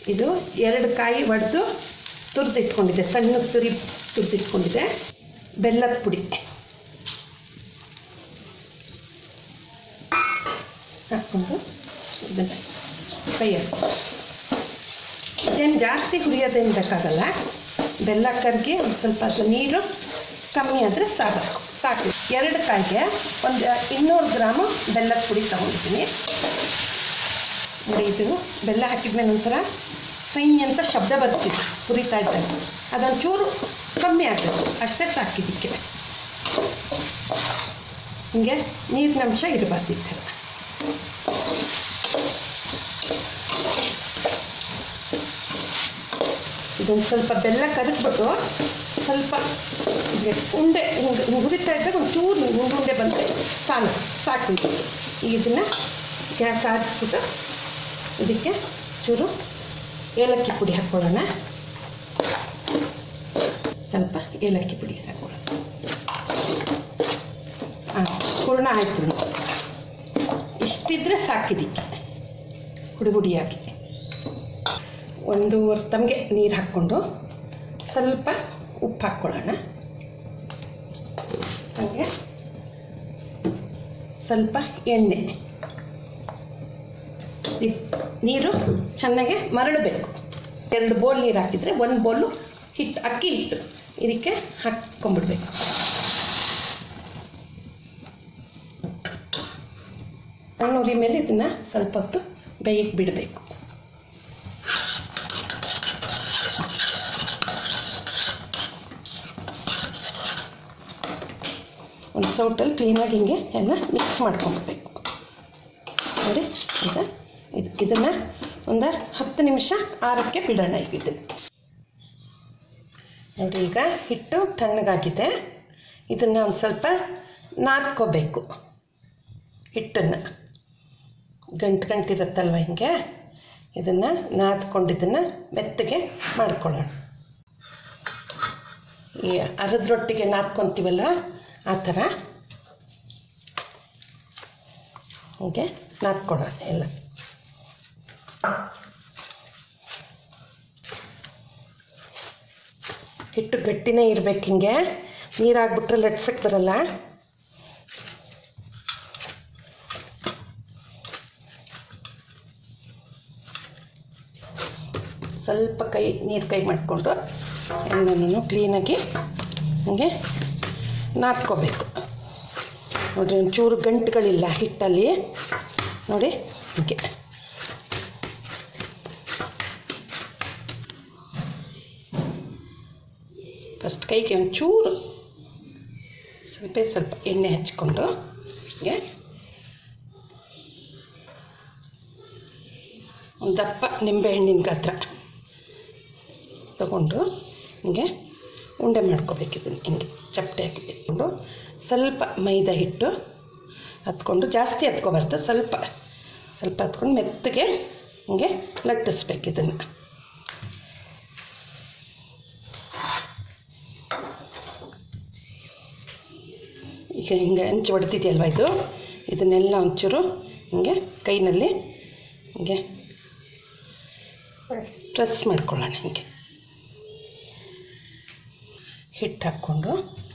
ಇದು ಎರಡು ಕಾಯಿ ಒಡೆದು ತುರಿದಿಟ್ಕೊಂಡಿದ್ದೆ ಸಣ್ಣ ತುರಿ ತುರಿದಿಟ್ಕೊಂಡಿದ್ದೆ ಬೆಲ್ಲದ ಪುಡಿ ಹಾಕ್ಕೊಂಡು ಬೆಲ್ಲ ಕೈ ಹಾಕ್ಕೊಂಡು ಇದೇನು ಜಾಸ್ತಿ ಹುರಿಯೋದೇನು ಬೇಕಾಗಲ್ಲ ಬೆಲ್ಲ ಕರ್ಗಿ ಒಂದು ಸ್ವಲ್ಪ ಅದು ನೀರು ಕಮ್ಮಿ ಆದರೆ ಸಾಕು ಸಾಕು ಎರಡು ಕಾಯಿಗೆ ಒಂದು ಇನ್ನೂರು ಗ್ರಾಮು ಬೆಲ್ಲದ ಪುಡಿ ತೊಗೊಂಡಿದ್ದೀನಿ ನೋಡಿ ಇದು ಬೆಲ್ಲ ಹಾಕಿದ್ಮೇಲೆ ಒಂಥರ ಸ್ವೈ ಅಂತ ಶಬ್ದ ಬರ್ತಿತ್ತು ಹುರಿತಾ ಇದ್ದಾಗ ಅದೊಂಚೂರು ಕಮ್ಮಿ ಆಗಬೇಕು ಅಷ್ಟೇ ಸಾಕಿದ್ದಕ್ಕೆ ಹಿಂಗೆ ನೀರಿನ ಅಂಶ ಇರಬಾರ್ದಿತ್ತು ಇದೊಂದು ಸ್ವಲ್ಪ ಬೆಲ್ಲ ಕರಗ್ಬಿಟ್ಟು ಸ್ವಲ್ಪ ಹೀಗೆ ಉಂಡೆ ಹಿಂಗೆ ಹಿಂಗೆ ಹುರಿತಾ ಇದ್ದಾಗ ಒಂದು ಚೂರು ಉಂಡೆ ಉಂಡೆ ಬಂದರೆ ಸಾಲು ಸಾಕು ಇದು ಈಗ ಇದನ್ನು ಗ್ಯಾಸ್ ಆರಿಸ್ಬಿಟ್ಟು ಇದಕ್ಕೆ ಚೂರು ಏಲಕ್ಕಿ ಪುಡಿ ಹಾಕ್ಕೊಳ್ಳೋಣ ಸ್ವಲ್ಪ ಏಲಕ್ಕಿ ಪುಡಿ ಹಾಕ್ಕೊಳ್ಳೋಣ ಹಾಂ ಪೂರ್ಣ ಆಯಿತು ನೋಡಿ. ಇಷ್ಟಿದ್ರೆ ಸಾಕಿದ್ದಕ್ಕೆ ಹುಡಿ ಹುಡಿಯಾಗಿ ಒಂದೂವರೆ ತಮಗೆ ನೀರು ಹಾಕ್ಕೊಂಡು ಸ್ವಲ್ಪ ಉಪ್ಪು ಹಾಕ್ಕೊಳ್ಳೋಣ ಹಾಗೆ ಸ್ವಲ್ಪ ಎಣ್ಣೆ ಈ ನೀರು ಚೆನ್ನಾಗೆ ಮರಳಬೇಕು ಎರಡು ಬೋಲ್ ನೀರು ಹಾಕಿದರೆ ಒಂದು ಬೋಲು ಹಿಟ್ಟು ಅಕ್ಕಿ ಹಿಟ್ಟು ಇದಕ್ಕೆ ಹಾಕ್ಕೊಂಬಿಡ್ಬೇಕು ಸಣ್ಣ ಉರಿ ಮೇಲೆ ಇದನ್ನು ಸ್ವಲ್ಪ ಹೊತ್ತು ಬೇಯಕ್ಕೆ ಬಿಡಬೇಕು ಒಂದು ಸೌಟಲ್ಲಿ ಕ್ಲೀನಾಗಿ ಹಿಂಗೆ ಎಲ್ಲ ಮಿಕ್ಸ್ ಮಾಡ್ಕೊಂಡ್ಬಿಡ್ಬೇಕು ನೋಡಿ ಈಗ ಇದು ಇದನ್ನು ಒಂದು ಹತ್ತು ನಿಮಿಷ ಆರಕ್ಕೆ ಬಿಡೋಣ ಈಗ ಇದನ್ನು ನೋಡಿ ಈಗ ಹಿಟ್ಟು ತಣ್ಣಗಾಗಿದೆ ಇದನ್ನು ಒಂದು ಸ್ವಲ್ಪ ನಾದ್ಕೋಬೇಕು ಹಿಟ್ಟನ್ನು ಗಂಟು ಗಂಟಿರುತ್ತಲ್ವ ಹಿಂಗೆ ಇದನ್ನು ನಾದ್ಕೊಂಡು ಇದನ್ನು ಮೆತ್ತಗೆ ಮಾಡ್ಕೊಳ್ಳೋಣ ಈ ಅರದ ರೊಟ್ಟಿಗೆ ನಾದ್ಕೊತೀವಲ್ಲ ಆ ಥರ ಹೀಗೆ ನಾದ್ಕೊಡೋಣ ಎಲ್ಲ ಹಿಟ್ಟು ಗಟ್ಟಿನೇ ಇರ್ಬೇಕು ಹಿಂಗೆ ನೀರಾಗ್ಬಿಟ್ರೆ ಲಟ್ಸಕ್ಕೆ ಬರಲ್ಲ ಸ್ವಲ್ಪ ಕೈ ನೀರು ಕೈ ಮಾಡಿಕೊಂಡು ಎಲ್ಲನೂ ಕ್ಲೀನಾಗಿ ಹಿಂಗೆ ನಾದ್ಕೋಬೇಕು ನೋಡಿರಿ ಒಂಚೂರು ಗಂಟುಗಳಿಲ್ಲ ಹಿಟ್ಟಲ್ಲಿ ನೋಡಿ ಹೀಗೆ ಫಸ್ಟ್ ಕೈಗೆ ಒಂಚೂರು ಸ್ವಲ್ಪ ಸ್ವಲ್ಪ ಎಣ್ಣೆ ಹಚ್ಕೊಂಡು ಹೀಗೆ ಒಂದು ದಪ್ಪ ನಿಂಬೆಹಣ್ಣಿನ ಗಾತ್ರ ತಗೊಂಡು ಹಿಂಗೆ ಉಂಡೆ ಮಾಡ್ಕೋಬೇಕು ಇದನ್ನು ಹಿಂಗೆ ಚಪ್ಪಟೆ ಹಾಕಿ ಇಟ್ಕೊಂಡು ಸ್ವಲ್ಪ ಮೈದಾ ಹಿಟ್ಟು ಹತ್ಕೊಂಡು ಜಾಸ್ತಿ ಹತ್ಕೋಬಾರ್ದು ಸ್ವಲ್ಪ ಸ್ವಲ್ಪ ಹತ್ಕೊಂಡು ಮೆತ್ತಗೆ ಹಿಂಗೆ ಲಟ್ಟಿಸ್ಬೇಕು ಇದನ್ನು ಈಗ ಹಿಂಗೆ ಹಂಚು ಹೊಡ್ತಿದೆಯಲ್ವ ಇದು ಇದನ್ನೆಲ್ಲ ಒಂಚೂರು ಹಿಂಗೆ ಕೈನಲ್ಲಿ ಹಿಂಗೆ ಪ್ರೆಸ್ ಮಾಡ್ಕೊಳ್ಳೋಣ ಹಿಂಗೆ ಹಿಟ್ಟು ಹಾಕ್ಕೊಂಡು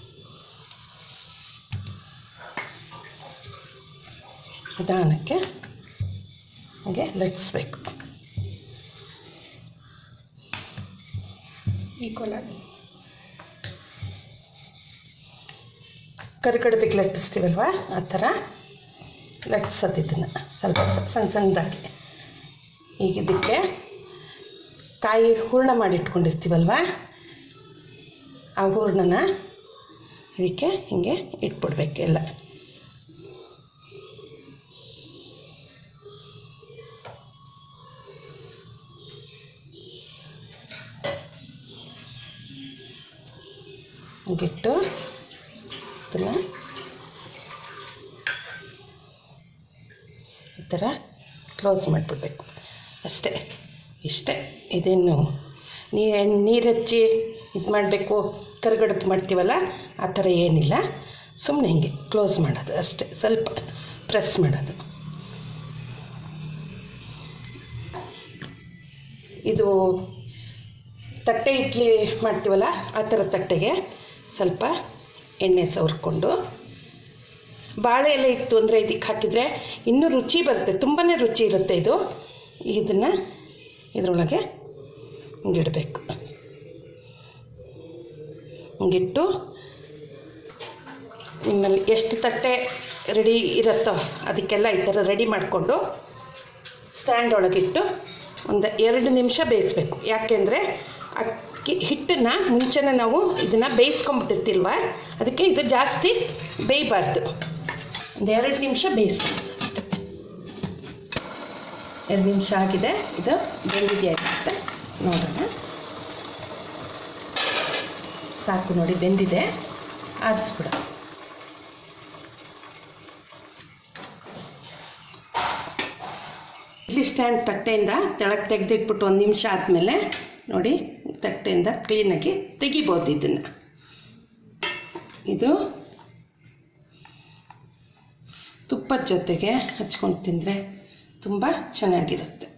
ನಿಧಾನಕ್ಕೆ ಹಾಗೆ ಲಟ್ಸ್ಬೇಕು ಈಕ್ವಲ್ ಆಗಿ ಕರಿಕಡುಬಿಗೆ ಲಟ್ಟಿಸ್ತೀವಲ್ವ ಆ ಥರ ಲಟ್ಸೋದು ಇದನ್ನು ಸ್ವಲ್ಪ ಸ- ಸಣ್ಣ ಸಣ್ಣದಾಗಿ ಈಗ ಇದಕ್ಕೆ ಕಾಯಿ ಹೂರ್ಣ ಮಾಡಿ ಇಟ್ಕೊಂಡಿರ್ತೀವಲ್ವ ಆ ಹೂರ್ಣನ ಇದಕ್ಕೆ ಹಿಂಗೆ ಇಟ್ಬಿಡ್ಬೇಕು ಎಲ್ಲ ಹಿಂಗಿಟ್ಟು ಇದನ್ನು ಈ ಥರ ಕ್ಲೋಸ್ ಮಾಡಿಬಿಡ್ಬೇಕು ಅಷ್ಟೇ ಇಷ್ಟೇ ಇದೇನು ನೀರು ನೀರು ಹಚ್ಚಿ ಇದು ಮಾಡಬೇಕು ಕರಿಗಡುಬು ಮಾಡ್ತೀವಲ್ಲ ಆ ಥರ ಏನಿಲ್ಲ ಸುಮ್ಮನೆ ಹಿಂಗೆ ಕ್ಲೋಸ್ ಮಾಡೋದು ಅಷ್ಟೇ ಸ್ವಲ್ಪ ಪ್ರೆಸ್ ಮಾಡೋದು ಇದು ತಟ್ಟೆ ಇಡ್ಲಿ ಮಾಡ್ತೀವಲ್ಲ ಆ ಥರ ತಟ್ಟೆಗೆ ಸ್ವಲ್ಪ ಎಣ್ಣೆ ಸವರ್ಕೊಂಡು ಬಾಳೆ ಎಲೆ ಇತ್ತು ಅಂದರೆ ಇದಕ್ಕೆ ಹಾಕಿದರೆ ಇನ್ನೂ ರುಚಿ ಬರುತ್ತೆ ತುಂಬಾ ರುಚಿ ಇರುತ್ತೆ ಇದು ಇದನ್ನು ಇದರೊಳಗೆ ಹಿಂಗಿಡಬೇಕು ಹಿಂಗಿಟ್ಟು ನಿಮ್ಮಲ್ಲಿ ಎಷ್ಟು ತಟ್ಟೆ ರೆಡಿ ಇರುತ್ತೋ ಅದಕ್ಕೆಲ್ಲ ಈ ಥರ ರೆಡಿ ಮಾಡಿಕೊಂಡು ಸ್ಟ್ಯಾಂಡ್ ಒಳಗಿಟ್ಟು ಒಂದು ಎರಡು ನಿಮಿಷ ಬೇಯಿಸ್ಬೇಕು ಯಾಕೆಂದರೆ ಅಕ್ಕಿ ಹಿಟ್ಟನ್ನು ಮುಂಚೆನೇ ನಾವು ಇದನ್ನು ಬೇಯಿಸ್ಕೊಂಬಿಟ್ಟಿರ್ತಿಲ್ವ ಅದಕ್ಕೆ ಇದು ಜಾಸ್ತಿ ಬೇಯಬಾರ್ದು ಒಂದು ಎರಡು ನಿಮಿಷ ಬೇಯಿಸಿ ಅಷ್ಟೇ ಎರಡು ನಿಮಿಷ ಆಗಿದೆ ಇದು ಬೆಂದಿದೆಯಾ ಅಂತ ನೋಡೋಣ ಸಾಕು ನೋಡಿ ಬೆಂದಿದೆ ಆರಿಸ್ಬಿಡ ಇಡ್ಲಿ ಸ್ಟ್ಯಾಂಡ್ ತಟ್ಟೆಯಿಂದ ತೆಳಗೆ ತೆಗೆದಿಟ್ಬಿಟ್ಟು ಒಂದು ನಿಮಿಷ ಆದಮೇಲೆ ನೋಡಿ ತಟ್ಟೆಯಿಂದ ಕ್ಲೀನಾಗಿ ತೆಗಿಬೋದು ಇದನ್ನು ಇದು ತುಪ್ಪದ ಜೊತೆಗೆ ಹಚ್ಕೊಂಡು ತಿಂದರೆ ತುಂಬ ಚೆನ್ನಾಗಿರುತ್ತೆ